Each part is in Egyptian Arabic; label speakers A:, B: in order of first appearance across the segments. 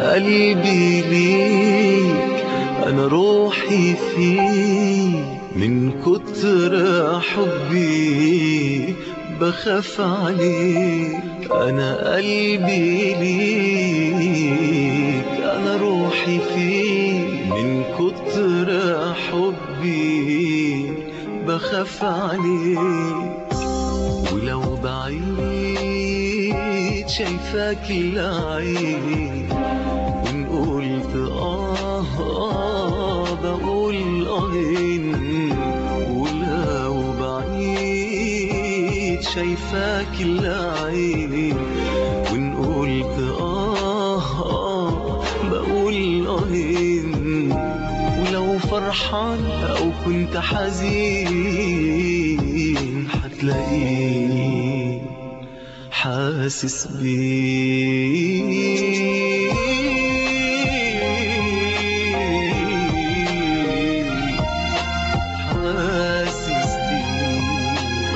A: أنا قلبي ليك أنا روحي فيك من كتر حبي بخاف عليك أنا قلبي ليك أنا روحي فيك من كتر حبي بخاف عليك ولو بعيد شايفاك العين وإن قلت آه آه بقول آهين ولو بعيد شايفاك العين وإن قلت آه آه بقول آهين ولو فرحان أو كنت حزين حتلاقيني حاسس بيك حاسس بيك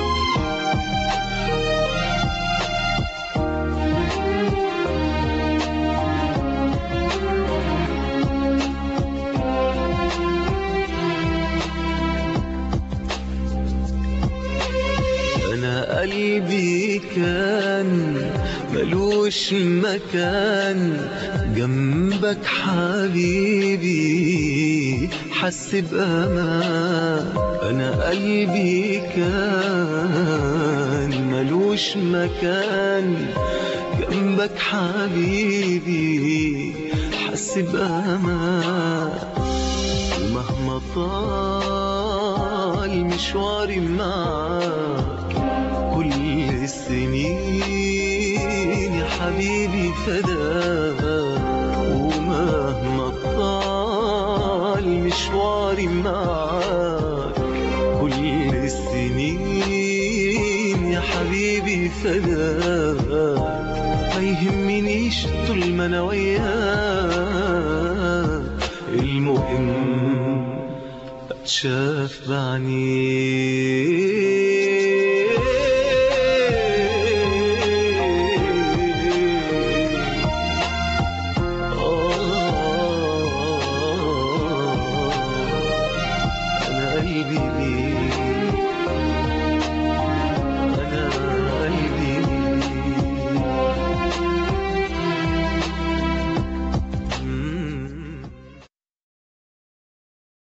A: أنا قلبي كان ملوش مكان جنبك حبيبي حس بأمان أنا قلبي كان ملوش مكان جنبك حبيبي حس بأمان ومهما طال مشواري معاك كل السنين يا حبيبي فداك ومهما طال مشواري معاك كل السنين يا حبيبي فداك ما يهمنيش طول ما انا وياك المهم اتشاف بعينيك